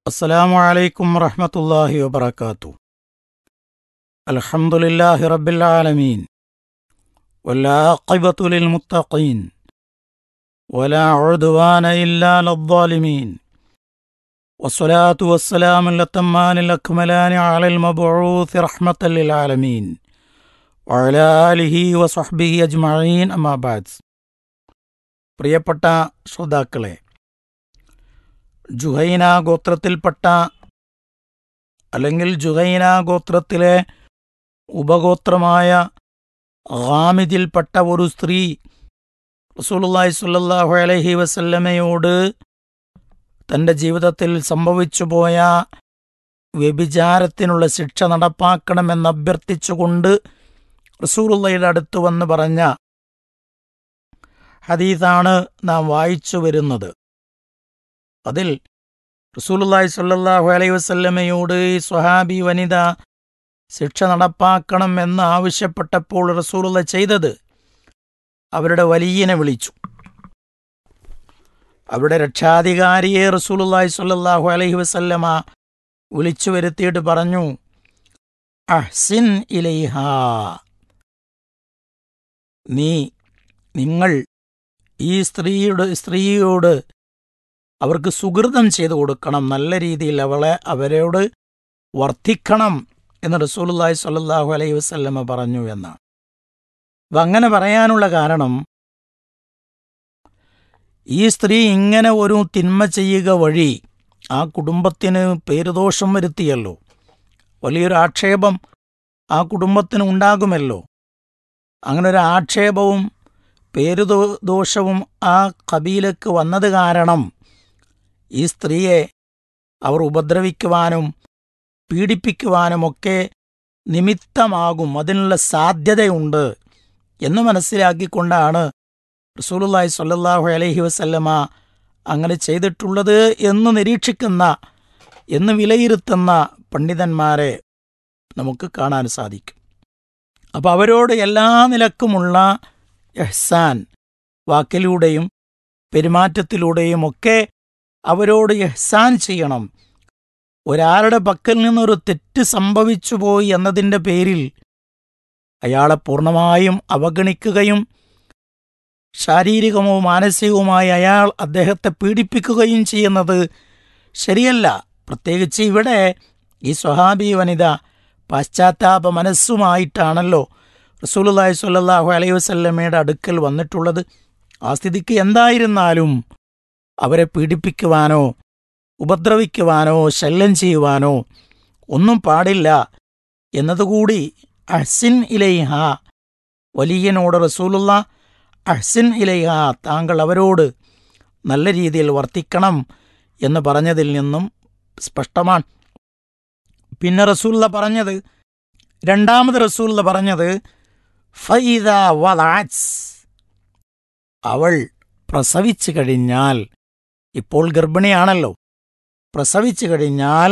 السلام عليكم ورحمة الله وبركاته الحمد لله رب العالمين والعاقبة للمتقين ولا عدوان إلا على الظالمين والصلاة والسلام الأتمان الأكملان على المبعوث رحمة للعالمين وعلى آله وصحبه أجمعين أما بعد പ്രിയപ്പെട്ട ശ്രോതാക്കളെ ജുഹൈന ഗോത്രത്തിൽപ്പെട്ട അല്ലെങ്കിൽ ജുഹൈന ഗോത്രത്തിലെ ഉപഗോത്രമായ ഹാമിദിൽപ്പെട്ട ഒരു സ്ത്രീ റസൂലുള്ളാഹി സ്വല്ലല്ലാഹു അലൈഹി വസല്ലമയോട് തൻ്റെ ജീവിതത്തിൽ സംഭവിച്ചു പോയ വ്യഭിചാരത്തിനുള്ള ശിക്ഷ നടപ്പാക്കണമെന്ന് അഭ്യർത്ഥിച്ചുകൊണ്ട് റസൂലുള്ളയുടെ അടുത്ത് വന്ന് പറഞ്ഞ ഹദീസാണ് നാം വായിച്ചു വരുന്നത് അതിൽ റസൂലുള്ളാഹി സ്വല്ലല്ലാഹു അലൈഹി വസല്ലമയോട് ഈ സ്വഹാബി വനിത ശിക്ഷ നടപ്പാക്കണം എന്ന് ആവശ്യപ്പെട്ടപ്പോൾ റസൂലുള്ള ചെയ്തത് അവരുടെ വലിയനെ വിളിച്ചു അവരുടെ രക്ഷാധികാരിയെ റസൂലുള്ളാഹി സ്വല്ലല്ലാഹു അലൈഹി വസല്ലമ വിളിച്ചു വരുത്തിയിട്ട് പറഞ്ഞു അഹ്സിൻ ഇലൈഹ നീ നിങ്ങൾ ഈ സ്ത്രീയുടെ സ്ത്രീയോട് അവർക്ക് സുഹൃതം ചെയ്തു കൊടുക്കണം നല്ല രീതിയിൽ അവളെ അവരോട് വർദ്ധിക്കണം എന്ന് റസൂലുള്ളാഹി സ്വല്ലല്ലാഹു അലൈഹി വസല്ലമ പറഞ്ഞു എന്നാണ് അപ്പം അങ്ങനെ പറയാനുള്ള കാരണം ഈ സ്ത്രീ ഇങ്ങനെ ഒരു തിന്മ ചെയ്യുക വഴി ആ കുടുംബത്തിന് പേരുദോഷം വരുത്തിയല്ലോ വലിയൊരു ആക്ഷേപം ആ കുടുംബത്തിന് ഉണ്ടാകുമല്ലോ അങ്ങനെ ഒരു ആക്ഷേപവും പേരുദോഷവും ആ കബീലക്ക് വന്നത് കാരണം ഈ സ്ത്രീയെ അവർ ഉപദ്രവിക്കുവാനും പീഡിപ്പിക്കുവാനുമൊക്കെ നിമിത്തമാകും അതിനുള്ള സാധ്യതയുണ്ട് എന്ന് മനസ്സിലാക്കിക്കൊണ്ടാണ് റസൂലുള്ളാഹി സ്വല്ലല്ലാഹു അലൈഹി വസല്ലമ അങ്ങനെ ചെയ്തിട്ടുള്ളത് എന്ന് നിരീക്ഷിക്കുന്ന എന്ന് വിലയിരുത്തുന്ന പണ്ഡിതന്മാരെ നമുക്ക് കാണാൻ സാധിക്കും അപ്പോൾ അവരോട് എല്ലാ നിലക്കുമുള്ള എഹ്സാൻ വാക്കിലൂടെയും പെരുമാറ്റത്തിലൂടെയും ഒക്കെ അവരോട് എഹ്സാൻ ചെയ്യണം ഒരാളുടെ പക്കൽ നിന്നൊരു തെറ്റ് സംഭവിച്ചു പോയി എന്നതിൻ്റെ പേരിൽ അയാളെ പൂർണ്ണമായും അവഗണിക്കുകയും ശാരീരികമോ മാനസികവുമായി അയാൾ അദ്ദേഹത്തെ പീഡിപ്പിക്കുകയും ചെയ്യുന്നത് ശരിയല്ല പ്രത്യേകിച്ച് ഇവിടെ ഈ സ്വഹാബി വനിത പാശ്ചാത്താപ മനസ്സുമായിട്ടാണല്ലോ റസൂലുള്ളാഹി സ്വല്ലല്ലാഹു അലൈഹി വസല്ലമയുടെ അടുക്കൽ വന്നിട്ടുള്ളത് ആ സ്ഥിതിക്ക് എന്തായിരുന്നാലും അവരെ പീഡിപ്പിക്കുവാനോ ഉപദ്രവിക്കുവാനോ ശല്യം ചെയ്യുവാനോ ഒന്നും പാടില്ല എന്നതുകൂടി അഹ്സിൻ ഇലൈഹ വലിയനോട് റസൂലുള്ള അഹ്സിൻ ഇലൈഹ താങ്കൾ അവരോട് നല്ല രീതിയിൽ വർത്തിക്കണം എന്ന് പറഞ്ഞതിൽ നിന്നും സ്പഷ്ടമാണ് പിന്നെ റസൂല്ല പറഞ്ഞത് രണ്ടാമത് റസൂല്ല പറഞ്ഞത് ഫൈദ വലാറ്റ്സ് അവൾ പ്രസവിച്ചു കഴിഞ്ഞാൽ ഇപ്പോൾ ഗർഭിണിയാണല്ലോ പ്രസവിച്ചു കഴിഞ്ഞാൽ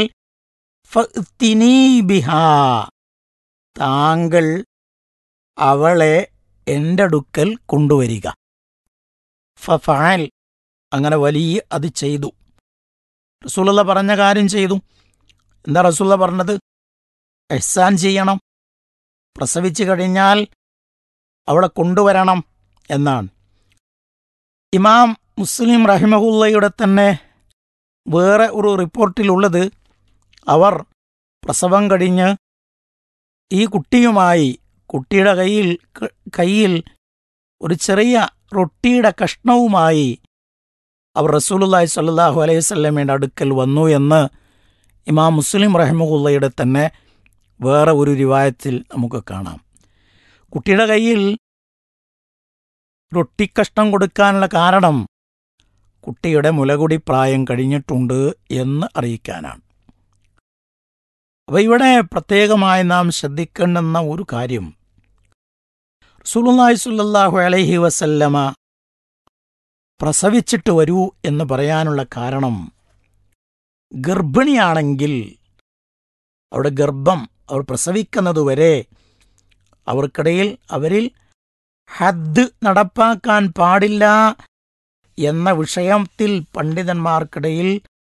ബിഹ താങ്കൾ അവളെ എൻ്റെ അടുക്കൽ കൊണ്ടുവരിക ഫഫാൽ അങ്ങനെ വലിയ അത് ചെയ്തു റസൂലുള്ള പറഞ്ഞ കാര്യം ചെയ്തു എന്താ റസൂള്ള പറഞ്ഞത് എഹ്സാൻ ചെയ്യണം പ്രസവിച്ചു കഴിഞ്ഞാൽ അവളെ കൊണ്ടുവരണം എന്നാണ് ഇമാം മുസ്ലിം റഹിമഹുല്ലയുടെ തന്നെ വേറെ ഒരു റിപ്പോർട്ടിലുള്ളത് അവർ പ്രസവം കഴിഞ്ഞ് ഈ കുട്ടിയുമായി കുട്ടിയുടെ കയ്യിൽ കയ്യിൽ ഒരു ചെറിയ റൊട്ടിയുടെ കഷ്ണവുമായി അവർ റസൂലുല്ലാഹി സ്വല്ലല്ലാഹു അലൈഹി വസല്ലമയുടെ അടുക്കൽ വന്നു എന്ന് ഇമാം മുസ്ലിം റഹിമഹുല്ലയുടെ തന്നെ വേറെ ഒരു റിവായത്തിൽ നമുക്ക് കാണാം കുട്ടിയുടെ കയ്യിൽ റൊട്ടിക്കഷ്ണം കൊടുക്കാനുള്ള കാരണം കുട്ടിയുടെ മുലകുടി പ്രായം കഴിഞ്ഞിട്ടുണ്ട് എന്ന് അറിയിക്കാനാണ് അപ്പോൾ ഇവിടെ പ്രത്യേകമായി നാം ശ്രദ്ധിക്കേണ്ടുന്ന ഒരു കാര്യം സുലുല്ലാഹി സുല്ലാഹു അലൈഹി വസല്ലമ പ്രസവിച്ചിട്ട് വരൂ എന്ന് പറയാനുള്ള കാരണം ഗർഭിണിയാണെങ്കിൽ അവിടെ ഗർഭം അവർ പ്രസവിക്കുന്നതുവരെ അവർക്കിടയിൽ അവരിൽ ഹദ് നടപ്പാക്കാൻ പാടില്ല എന്ന വിഷയത്തിൽ പണ്ഡിതന്മാർക്കിടയിൽ